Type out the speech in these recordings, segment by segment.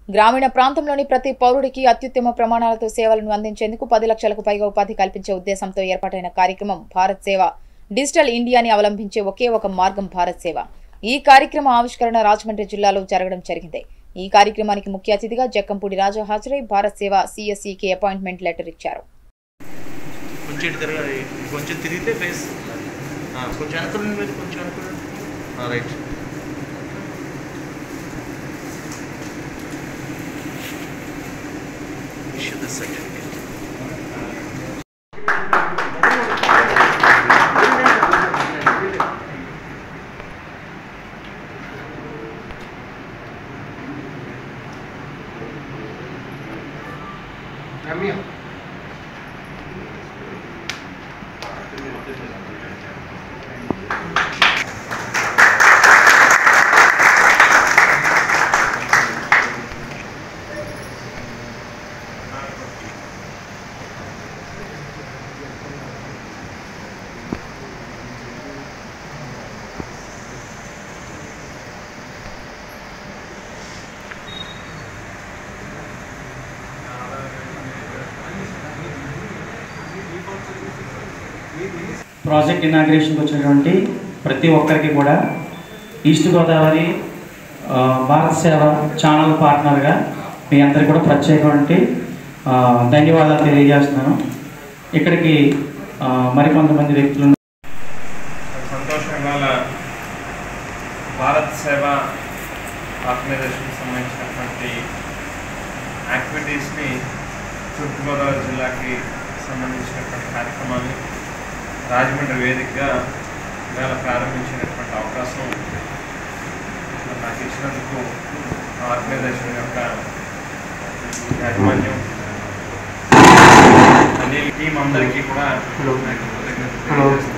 గ్రామీణ ప్రాంతంలోని ప్రతి పౌరుడికి అత్యుత్తమ ప్రమాణాలతో సేవలను అందించేందుకు పది లక్షలకు పైగా ఉపాధి కల్పించే ఉద్దేశంతో ఏర్పాటైన కార్యక్రమం భారత్ సేవ డిజిటల్ ఇండియాని అవలంబించే ఒకే ఒక మార్గం భారత్ సేవ ఈ కార్యక్రమ ఆవిష్కరణ రాజమండ్రి జిల్లాలో జరగడం జరిగింది ఈ కార్యక్రమానికి ముఖ్య అతిథిగా జక్కంపూడి రాజా హాజరై భారత్ సేవ సిఎస్ఈకి అపాయింట్మెంట్ లెటర్ ఇచ్చారు కొంచెం ఇటు తిరగాలి కొంచెం తిరిగితే ఫేస్ ఆ, కొంచెం వెనకాల మీరు కొంచెం వెనకాల right issue the certificate project ఇనాగ్రేషన్కి వచ్చినటువంటి ప్రతి ఒక్కరికి కూడా ఈస్ట్ గోదావరి ఆ, భారత్ సేవ ఛానల్ పార్ట్నర్గా మీ అందరికీ కూడా ప్రత్యేకమైన ఆ, ధన్యవాదాలు తెలియజేస్తున్నాను ఇక్కడికి ఆ, మరికొంతమంది వ్యక్తులు సంతోషం ఇవాళ భారత్ సేవ ఆర్గనైజేషన్కి సంబంధించినటువంటి యాక్టివిటీస్ని తూర్పుగోదావరి జిల్లాకి సంబంధించినటువంటి కార్యక్రమాన్ని రాజమండ్రి వేదికగా ఇవాళ ప్రారంభించినటువంటి అవకాశం నాకు ఇచ్చినందుకు ఆ ఆర్గనైజేషన్ యొక్క యాజమాన్యం అనిల్ టీం అందరికీ కూడా నాకు కృతజ్ఞతలు తెలియజేస్తున్నాను.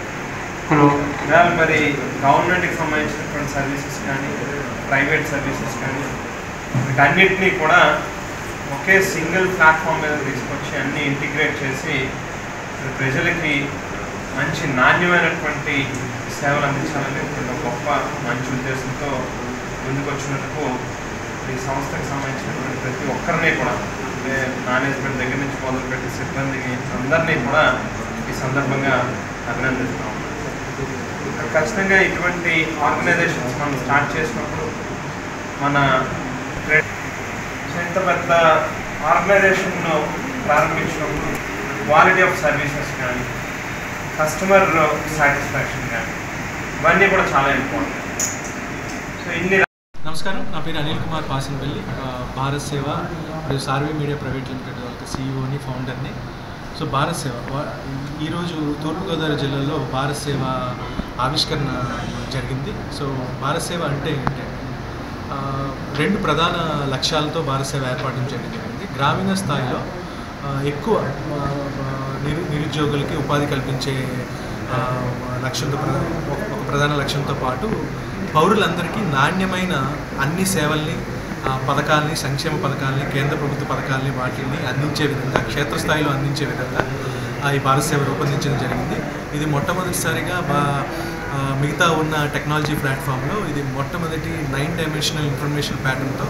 ఇవాళ మరి గవర్నమెంట్కి సంబంధించినటువంటి సర్వీసెస్ కానీ ప్రైవేట్ సర్వీసెస్ కానీ వీటన్నిటినీ కూడా ఒకే సింగిల్ ప్లాట్ఫామ్ మీద తీసుకొచ్చి అన్ని ఇంటిగ్రేట్ చేసి మరి ప్రజలకి మంచి నాణ్యమైనటువంటి సేవలు అందించాలని ఒక గొప్ప మంచి ఉద్దేశంతో ముందుకొచ్చినందుకు ఈ సంస్థకి సంబంధించినటువంటి ప్రతి ఒక్కరిని కూడా అంటే మేనేజ్మెంట్ దగ్గర నుంచి మొదలుపెట్టి సిబ్బందికి అందరినీ కూడా ఈ సందర్భంగా అభినందిస్తా ఉన్నాను ఖచ్చితంగా ఇటువంటి ఆర్గనైజేషన్స్ మనం స్టార్ట్ చేసినప్పుడు మన ట్రే- సో ఇంత పెద్ద ఆర్గనైజేషన్ను ప్రారంభించినప్పుడు క్వాలిటీ ఆఫ్ సర్వీసెస్ కానీ కస్టమర్ సాటిస్ఫాక్షన్ కానీ ఇవన్నీ కూడా చాలా ఇంపార్టెంట్ సో ఇన్ని నమస్కారం నా పేరు అనిల్ కుమార్ పాసంపల్లి ఆ, భారత్ సేవ మరియు సార్వీ మీడియా ప్రైవేట్ లిమిటెడ్ వాళ్ళకి సీఈఓని ఫౌండర్ని సో భారత్ సేవ వా- ఈరోజు తూర్పుగోదావరి జిల్లాలో భారత్ సేవ ఆవిష్కరణ జరిగింది సో భారత్ సేవ అంటే ఏంటంటే ఆ, రెండు ప్రధాన లక్ష్యాలతో భారత్ సేవ ఏర్పాటు చేయడం జరిగింది గ్రామీణ స్థాయిలో ఆ, ఎక్కువ ఆ, ఆ, నిరు నిరుద్యోగులకి ఉపాధి కల్పించే ఆ, లక్ష్యంతో ప్ర- ఒక- ఒక ప్రధాన లక్ష్యంతో పాటు పౌరులందరికీ నాణ్యమైన అన్ని సేవల్ని ఆ, పథకాల్ని సంక్షేమ పథకాల్ని కేంద్ర ప్రభుత్వ పథకాల్ని వాటిని అందించే విధంగా క్షేత్రస్థాయిలో అందించే విధంగా ఆ, ఈ భారత్ సేవ రూపొందించడం జరిగింది ఇది మొట్టమొదటిసారిగా బా ఆ, మిగతా ఉన్న టెక్నాలజీ ప్లాట్ఫామ్లో ఇది మొట్టమొదటి నైన్ డైమెన్షనల్ ఇన్ఫర్మేషన్ ప్యాటర్న్తో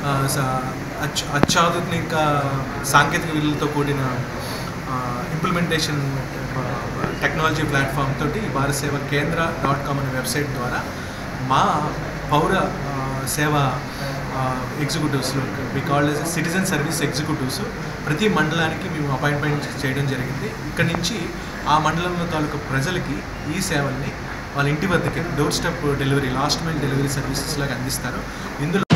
అచ్ అత్యాధునిక సాంకేతిక విలువలతో కూడిన ఇంప్లిమెంటేషన్ టెక్నాలజీ ప్లాట్ఫామ్ తోటి ఈ భారత సేవ కేంద్ర డాట్ కామ్ అనే వెబ్సైట్ ద్వారా మా పౌర ఆ, సేవ ఎగ్జిక్యూటివ్స్లో we called citizen service executives ప్రతి మండలానికి మేము అపాయింట్మెంట్ చేయడం జరిగింది ఇక్కడ నుంచి ఆ మండలంలో తాలూకా ప్రజలకి ఈ సేవల్ని వాళ్ళ ఇంటి వద్దకి door step delivery last mile delivery services లాగా అందిస్తారు ఇందులో